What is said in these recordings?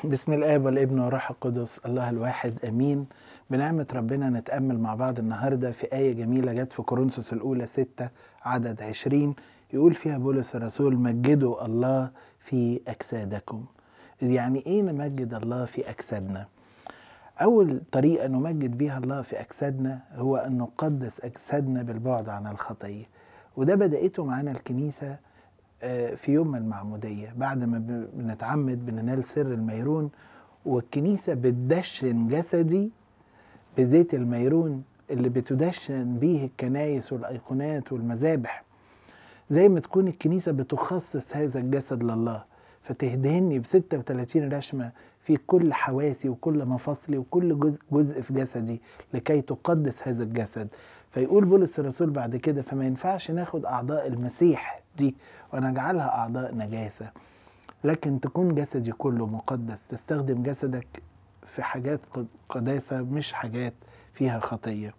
بسم الآب والابن والروح القدس الله الواحد أمين بنعمة ربنا نتأمل مع بعض النهاردة في آية جميلة جت في كورنثوس الأولى ستة عدد عشرين يقول فيها بولس الرسول مجدوا الله في أجسادكم يعني إيه نمجد الله في أجسادنا أول طريقة نمجد بيها الله في أجسادنا هو أن نقدس أجسادنا بالبعد عن الخطية وده بدأته معانا الكنيسة آه، في يوم المعمودية بعد ما ب- بنتعمد بننال سر الميرون والكنيسة بتدشن جسدي بزيت الميرون اللي بتدشن بيه الكنايس والأيقونات والمذابح زي ما تكون الكنيسة بتخصص هذا الجسد لله فتهدهني ب 36 رشمة في كل حواسي وكل مفاصلي وكل جزء, جزء في جسدي لكي تقدس هذا الجسد فيقول بولس الرسول بعد كده فما ينفعش ناخد أعضاء المسيح دي ونجعلها أعضاء نجاسة لكن تكون جسدي كله مقدس تستخدم جسدك في حاجات قد- قداسة مش حاجات فيها خطية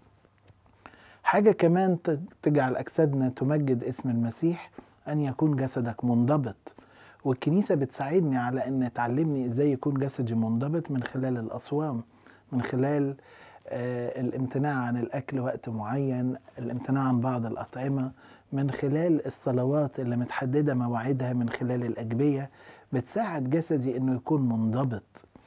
حاجة كمان ت- تجعل أجسادنا تمجد اسم المسيح أن يكون جسدك منضبط والكنيسة بتساعدني على أن تعلمني إزاي يكون جسدي منضبط من خلال الأصوام من خلال آه، الامتناع عن الأكل وقت معين الامتناع عن بعض الأطعمة من خلال الصلوات اللي متحددة مواعيدها من خلال الأجبية بتساعد جسدي أنه يكون منضبط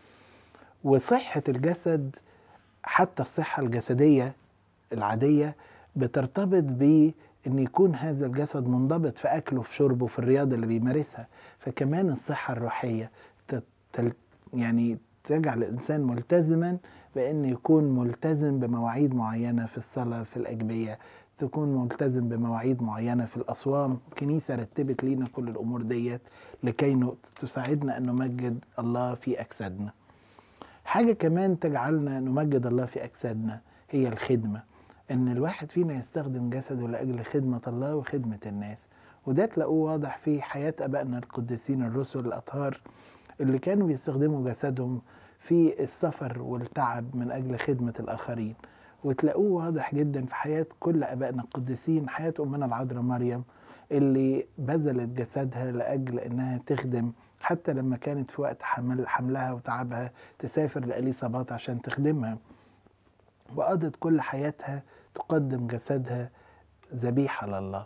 وصحة الجسد حتى الصحة الجسدية العادية بترتبط بأن يكون هذا الجسد منضبط في أكله في شربه في الرياضة اللي بيمارسها فكمان الصحة الروحية ت- تل- يعني تجعل الإنسان ملتزما بأن يكون ملتزم بمواعيد معينة في الصلاة في الأجبية تكون ملتزم بمواعيد معينة في الأصوام الكنيسة رتبت لينا كل الأمور ديت لكي ن- تساعدنا أن نمجد الله في أجسادنا حاجة كمان تجعلنا نمجد الله في أجسادنا هي الخدمة إن الواحد فينا يستخدم جسده لأجل خدمة الله وخدمة الناس وده تلاقوه واضح في حياة أبائنا القديسين الرسل الأطهار اللي كانوا بيستخدموا جسدهم في السفر والتعب من أجل خدمة الآخرين وتلاقوه واضح جدا في حياة كل أبائنا القديسين حياة أمنا العذراء مريم اللي بذلت جسدها لأجل إنها تخدم حتى لما كانت في وقت حمل حملها وتعبها تسافر لإليصابات عشان تخدمها وقضت كل حياتها تقدم جسدها ذبيحة لله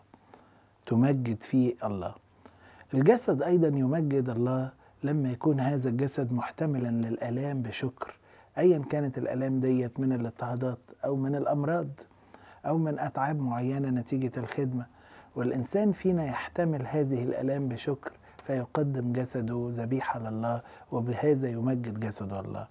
تمجد فيه الله الجسد أيضا يمجد الله لما يكون هذا الجسد محتملا للآلام بشكر أيا كانت الآلام ديت من الاضطهادات أو من الأمراض أو من أتعاب معينة نتيجة الخدمة والإنسان فينا يحتمل هذه الآلام بشكر فيقدم جسده ذبيحة لله وبهذا يمجد جسد الله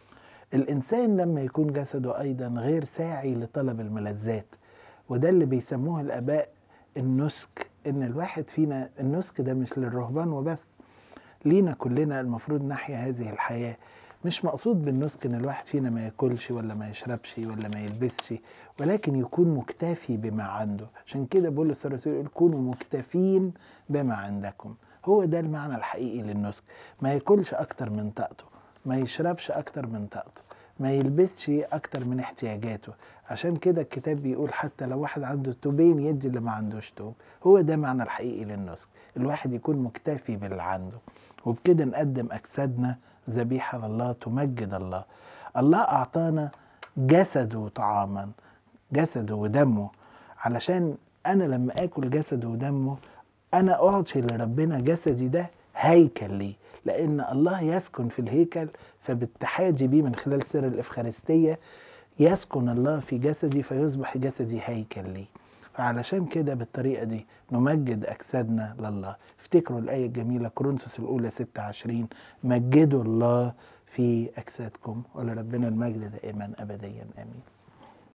الإنسان لما يكون جسده أيضا غير ساعي لطلب الملذات وده اللي بيسموه الآباء النسك إن الواحد فينا النسك ده مش للرهبان وبس لينا كلنا المفروض نحيا هذه الحياة مش مقصود بالنسك ان الواحد فينا ما ياكلش ولا ما يشربش ولا ما يلبسش ولكن يكون مكتفي بما عنده عشان كده بولس الرسول يقول كونوا مكتفين بما عندكم هو ده المعنى الحقيقي للنسك ما ياكلش اكتر من طاقته ما يشربش اكتر من طاقته ما يلبسش اكتر من احتياجاته عشان كده الكتاب بيقول حتى لو واحد عنده توبين يدي اللي ما عندوش توب هو ده معنى الحقيقي للنسك الواحد يكون مكتفي باللي عنده وبكده نقدم أجسادنا ذبيحة لله تمجد الله الله أعطانا جسده طعاما جسده ودمه علشان أنا لما آكل جسده ودمه أنا أعطي لربنا جسدي ده هيكل ليه لأن الله يسكن في الهيكل فباتحادي بيه من خلال سر الإفخارستية يسكن الله في جسدي فيصبح جسدي هيكل ليه فعلشان كده بالطريقة دي نمجد أجسادنا لله افتكروا الآية الجميلة كورنثوس الأولى 26 مجدوا الله في أجسادكم ولربنا المجد دائما أبديا آمين